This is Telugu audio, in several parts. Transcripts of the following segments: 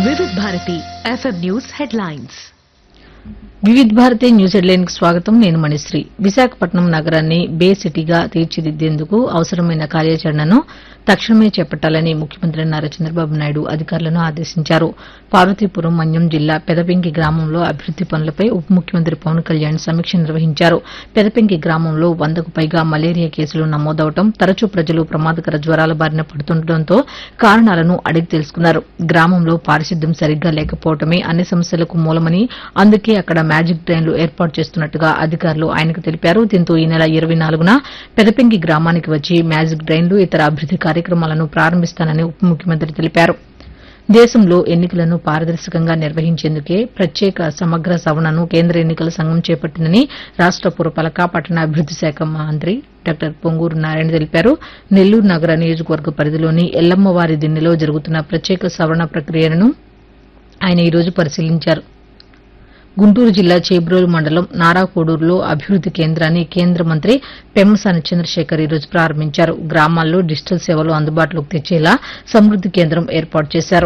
Vividh Bharati FM news headlines Vividh Bharati news headline కు స్వాగతం నేను మణిశ్రీ విశాఖపట్నం నగరాన్ని బే సిటీగా తీర్చిదిద్దేందుకు అవసరమైన కార్యాచరణను తక్షణమే చేపట్టాలని ముఖ్యమంత్రి నారా చంద్రబాబు నాయుడు అధికారులను ఆదేశించారు పార్వతీపురం మన్యం జిల్లా పెదపెంకి గ్రామంలో అభివృద్ది పనులపై ఉప ముఖ్యమంత్రి పవన్ కళ్యాణ్ సమీక్ష నిర్వహించారు పెదపెంకి గ్రామంలో వందకు పైగా మలేరియా కేసులు నమోదవడం తరచూ ప్రజలు ప్రమాదకర జ్వరాల బారిన పడుతుండటంతో కారణాలను అడిగి తెలుసుకున్నారు గ్రామంలో పారిశుద్ధ్యం సరిగ్గా లేకపోవడమే అన్ని సమస్యలకు మూలమని అందుకే అక్కడ మ్యాజిక్ డ్రైన్లు ఏర్పాటు చేస్తున్నట్టుగా అధికారులు ఆయనకు తెలిపారు దీంతో ఈ నెల ఇరవై నాలుగున పెదపెంకి గ్రామానికి వచ్చి మ్యాజిక్ డ్రైన్లు ఇతర అభివృద్ది కార్యక్రమాలను ప్రారంభిస్తానని ఉప ముఖ్యమంత్రి తెలిపారు దేశంలో ఎన్నికలను పారదర్శకంగా నిర్వహించేందుకే ప్రత్యేక సమగ్ర సవరణను కేంద్ర ఎన్నికల సంఘం చేపట్టిందని రాష్ట పురపాలక పట్టణాభివృద్ది శాఖ మంత్రి డాక్టర్ పొంగూరు నారాయణ తెలిపారు నెల్లూరు నగర నియోజకవర్గ పరిధిలోని ఎల్లమ్మవారి దిన్నెలో జరుగుతున్న ప్రత్యేక సవరణ ప్రక్రియను ఆయన ఈ రోజు పరిశీలించారు గుంటూరు జిల్లా చేబ్రోలు మండలం నారాకోడూరులో అభివృద్ది కేంద్రాన్ని కేంద్ర మంత్రి పెమ్మసాని చంద్రశేఖర్ ఈ రోజు ప్రారంభించారు గ్రామాల్లో డిజిటల్ సేవలు అందుబాటులోకి తెచ్చేలా సమృద్ది కేంద్రం ఏర్పాటు చేశారు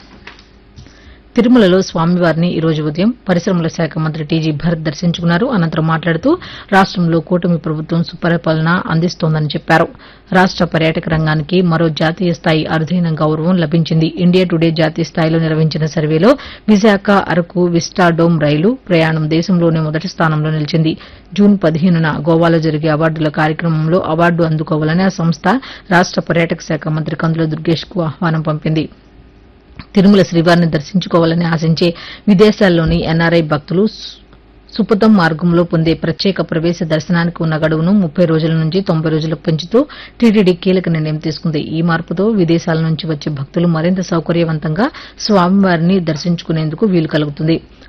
తిరుమలలో స్వామివారిని ఈ రోజు ఉదయం పరిశ్రమల శాఖ మంత్రి టీజీ భరత్ దర్శించుకున్నారు అనంతరం మాట్లాడుతూ రాష్టంలో కూటమి ప్రభుత్వం సుపరిపాలన అందిస్తోందని చెప్పారు రాష్ట పర్యాటక రంగానికి మరో జాతీయ స్థాయి అరుదైన గౌరవం లభించింది ఇండియా టుడే జాతీయ స్థాయిలో నిర్వహించిన సర్వేలో విశాఖ అరకు విస్టాడోమ్ రైలు ప్రయాణం దేశంలోనే మొదటి స్థానంలో నిలిచింది జూన్ పదిహేనున గోవాలో జరిగే అవార్డుల కార్యక్రమంలో అవార్డు అందుకోవాలని ఆ సంస్థ రాష్ట పర్యాటక శాఖ మంత్రి కందుల దుర్గేష్ కు ఆహ్వానం పంపింది తిరుమల శ్రీవారిని దర్శించుకోవాలని ఆశించే విదేశాల్లోని ఎన్ఆర్ఐ భక్తులు సు- సుపథం మార్గంలో పొందే ప్రత్యేక ప్రవేశ దర్శనానికి ఉన్న గడువును ముప్పై రోజుల నుంచి తొంభై రోజులకు పెంచుతూ టీటీడీ కీలక నిర్ణయం తీసుకుంది ఈ మార్పుతో విదేశాల నుంచి వచ్చే భక్తులు మరింత సౌకర్యవంతంగా స్వామివారిని దర్శించుకునేందుకు వీలు కలుగుతుంది